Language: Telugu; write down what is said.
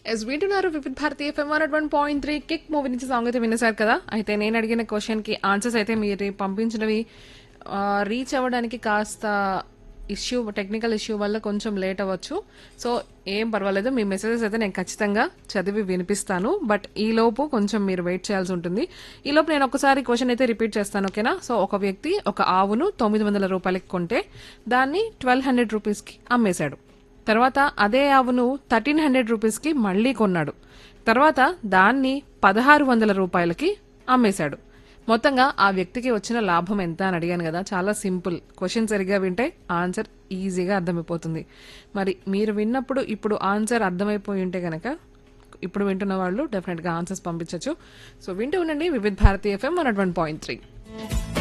ఎస్ వింటున్నారు Vividh Bharati FM one one point three Kick movie నుంచి సాంగ్ అయితే వినేశారు కదా అయితే నేను అడిగిన క్వశ్చన్ కి ఆన్సర్స్ అయితే మీరు పంపించినవి రీచ్ అవ్వడానికి కాస్త ఇష్యూ టెక్నికల్ ఇష్యూ వల్ల కొంచెం లేట్ అవ్వచ్చు సో ఏం పర్వాలేదు మీ మెసేజెస్ అయితే నేను ఖచ్చితంగా చదివి వినిపిస్తాను బట్ ఈ లోపు కొంచెం మీరు వెయిట్ చేయాల్సి ఉంటుంది ఈ లోపు నేను ఒకసారి క్వశ్చన్ అయితే రిపీట్ చేస్తాను ఓకేనా సో ఒక వ్యక్తి ఒక ఆవును తొమ్మిది వందల రూపాయలకి కొంటే దాన్ని ట్వెల్వ్ హండ్రెడ్ రూపీస్కి అమ్మేశాడు తర్వాత అదే ఆవును థర్టీన్ హండ్రెడ్ రూపీస్కి మళ్ళీ కొన్నాడు తర్వాత దాన్ని పదహారు వందల రూపాయలకి అమ్మేశాడు మొత్తంగా ఆ వ్యక్తికి వచ్చిన లాభం ఎంత అని అడిగాను కదా చాలా సింపుల్ క్వశ్చన్ సరిగ్గా వింటే ఆన్సర్ ఈజీగా అర్థమైపోతుంది మరి మీరు విన్నప్పుడు ఇప్పుడు ఆన్సర్ అర్థమైపోయి ఉంటే గనక ఇప్పుడు వింటున్న వాళ్ళు డెఫినెట్గా ఆన్సర్స్ పంపించవచ్చు సో వింటూ ఉండండి Vividh Bharati FM one one point three